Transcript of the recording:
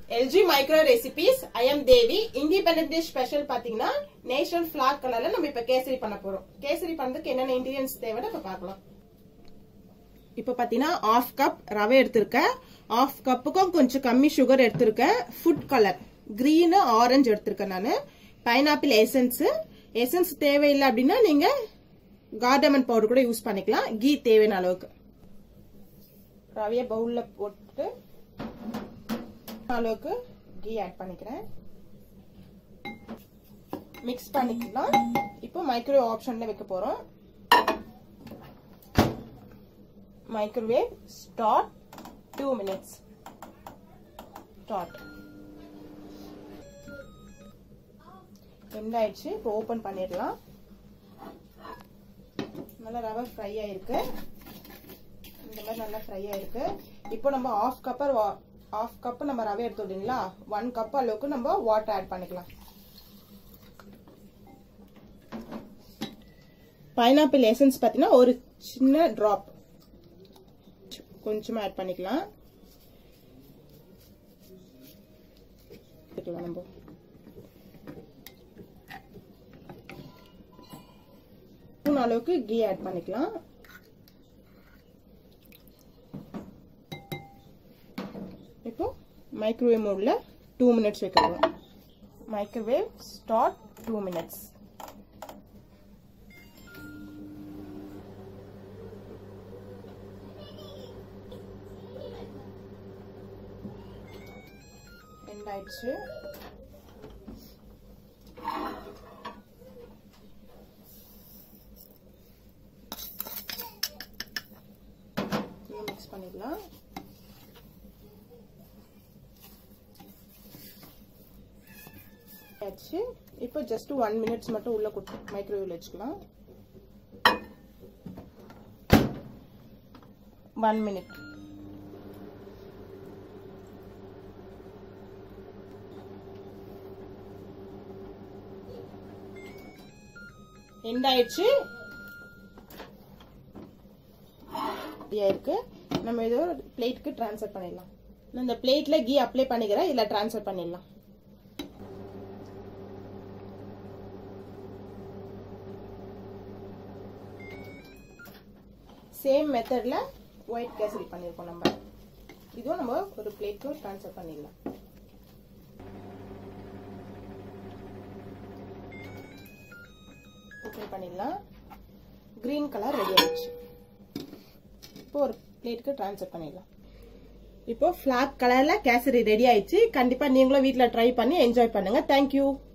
LG micro recipes I am Devi independent day special பாத்தீங்கன்னா national flag கலர்ல நம்ம இப்ப கேசரி பண்ண போறோம் கேசரி பண்ணதுக்கு என்னென்ன இன்கிரியன்ஸ் தேவைன்னு இப்ப பார்க்கலாம் இப்ப பாத்தீங்கன்னா ஆஃப் கப் ரவை எடுத்திருக்கேன் ஆஃப் கப்புக்கும் கொஞ்சம் கம்மி சுகர் எடுத்திருக்கேன் ஃபுட் கலர் கிரீன் ஆரஞ்சு எடுத்திருக்கேன் நான் பைனாப்பிள் எசன்ஸ் எசன்ஸ் தேவையில்லை அப்படின்னா நீங்க கார்டமன் பவுடர் கூட யூஸ் பண்ணிக்கலாம் கீ தேவையான அளவுக்கு ரவைய பவுல்ல போட்டு அளவுக்கு கீ ஆட் பண்ணிக்கிறேன் மிக்ஸ் பண்ணிக்கலாம் இப்போ மைக்ரோவேவ் ஆப்ஷன்ல வைக்க போறோம் microwave start two minutes start end ஆயிடுச்சு இப்போ ஓபன் பண்ணிடலாம் நல்லா ரவை ஃப்ரை ஆயிருக்கு இந்த மாதிரி நல்லா ஃப்ரை ஆயிருக்கு இப்போ நம்ம ஆஃப் கப்பர் ஆஃப் கப் நம்ம ரவை எடுத்துட்டீங்களா ஒன் கப் அளவுக்கு நம்ம வாட்டர் ஆட் பண்ணிக்கலாம் பைனாப்பிள் எசன்ஸ் பார்த்தீங்கன்னா ஒரு சின்ன ட்ராப் கொஞ்சமா ஆட் பண்ணிக்கலாம் நம்ம ஸ்பூன் அளவுக்கு கீ ஆட் பண்ணிக்கலாம் இப்போ மைக்ரோவேவ் மோட்ல டூ மினிட்ஸ் வைக்கிறோம் microwave start two minutes end ஆயிடுச்சு மிக்ஸ் பண்ணிடலாம் ஆச்சு இப்போ ஜஸ்ட் ஒன் மினிட்ஸ் மட்டும் உள்ள கொடுத்து மைக்ரோவேவ்ல வச்சுக்கலாம் ஒன் மினிட் எண்ட் ஆயிடுச்சு இருக்கு நம்ம ஏதோ பிளேட்க்கு ட்ரான்ஸ்ஃபர் பண்ணிடலாம் நான் இந்த பிளேட்ல கீ அப்ளை பண்ணிக்கிறேன் இதுல ட்ரான்ஸ்ஃபர் பண்ணிடலாம் சேம் மெத்தட்ல ஒயிட் கேசரி பண்ணிருக்கோம் நம்ம இதுவும் நம்ம ஒரு பிளேட்க்கு ட்ரான்ஸ்ஃபர் பண்ணிடலாம் ஓப்பன் பண்ணிடலாம் கிரீன் கலர் ரெடி ஆயிடுச்சு இப்போ ஒரு பிளேட்க்கு ட்ரான்ஸ்ஃபர் பண்ணிடலாம் இப்போ ஃபிளாக் கலர்ல கேசரி ரெடி ஆயிடுச்சு கண்டிப்பா நீங்களும் வீட்ல ட்ரை பண்ணி என்ஜாய் பண்ணுங்க தேங்க்யூ